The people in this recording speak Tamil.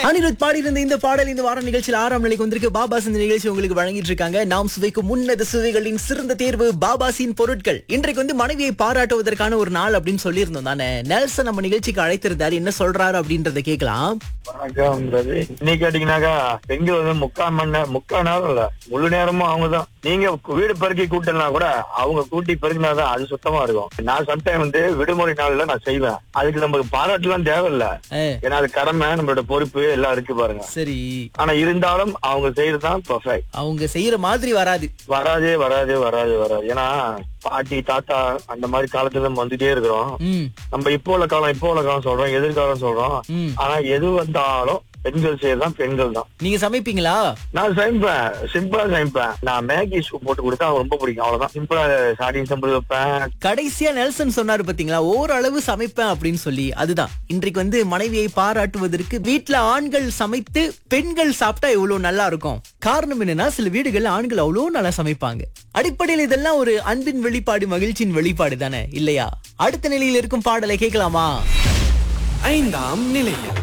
அனிருத் பாடியிருந்த இந்த பாடல் இந்த வார நிகழ்ச்சியில் ஆறாம் நிலைக்கு வந்திருக்கு பாபாஸ் இந்த நிகழ்ச்சி உங்களுக்கு வழங்கிட்டு இருக்காங்க நாம் சுவைக்கும் உன்னத சுவைகளின் சிறந்த தேர்வு பாபாசின் பொருட்கள் இன்றைக்கு வந்து மனைவியை பாராட்டுவதற்கான ஒரு நாள் அப்படின்னு சொல்லியிருந்தோம் தானே நெல்சன் நம்ம நிகழ்ச்சிக்கு அழைத்திருந்தாரு என்ன சொல்றாரு அப்படின்றத கேட்கலாம் வணக்கம் ரவி இன்னைக்கு கேட்டீங்கன்னாக்கா பெண்கள் வந்து முக்கால் மணி நேரம் முக்கால் நேரம் இல்ல முழு நேரமும் அவங்கதான் நீங்க வீடு பெருக்கி கூட்டலனா கூட அவங்க கூட்டி பெருக்கினாதான் அது சுத்தமா இருக்கும் நான் சம்டைம் வந்து விடுமுறை நாள்ல நான் செய்வேன் அதுக்கு நமக்கு பாராட்டுலாம் தேவையில்ல ஏ, ஏன்னா அது கடமை நம்மளோட பொறுப்பு எல்லாம் இருக்கு பாருங்க சரி ஆனா இருந்தாலும் அவங்க செய்யறதுதான் பர்ஃபெக்ட் அவங்க செய்யற மாதிரி வராது வராதே வராதே வராது வராது ஏன்னா பாட்டி தாத்தா அந்த மாதிரி காலத்துல நம்ம வந்துட்டே இருக்கிறோம் ம் நம்ம இப்போ உள்ள காலம் இப்போ உள்ள காலம் சொல்றோம் எதிர்காலம் சொல்றோம் ம் ஆனா எது வந்தாலும் பெண்கள் செய்யறதுதான் பெண்கள் தான் நீங்க சமைப்பீங்களா நான் சமைப்பேன் சிம்பிளா சமைப்பேன் நான் மேகி சூப் போட்டு கொடுத்தா அவங்களுக்கு ரொம்ப பிடிக்கும் அவ்வளவுதான் சிம்பிளா சாடின் சம்பளம் வைப்பேன் கடைசியா நெல்சன் சொன்னாரு பாத்தீங்களா ஓரளவு சமைப்பேன் அப்படின்னு சொல்லி அதுதான் இன்றைக்கு வந்து மனைவியை பாராட்டுவதற்கு வீட்ல ஆண்கள் சமைத்து பெண்கள் சாப்பிட்டா எவ்வளவு நல்லா இருக்கும் காரணம் என்னன்னா சில வீடுகள்ல ஆண்கள் அவ்வளவு நல்லா சமைப்பாங்க அடிப்படையில் இதெல்லாம் ஒரு அன்பின் வெளிப்பாடு மகிழ்ச்சியின் வெளிப்பாடு தானே இல்லையா அடுத்த நிலையில் இருக்கும் பாடலை கேட்கலாமா ஐந்தாம் நிலையம்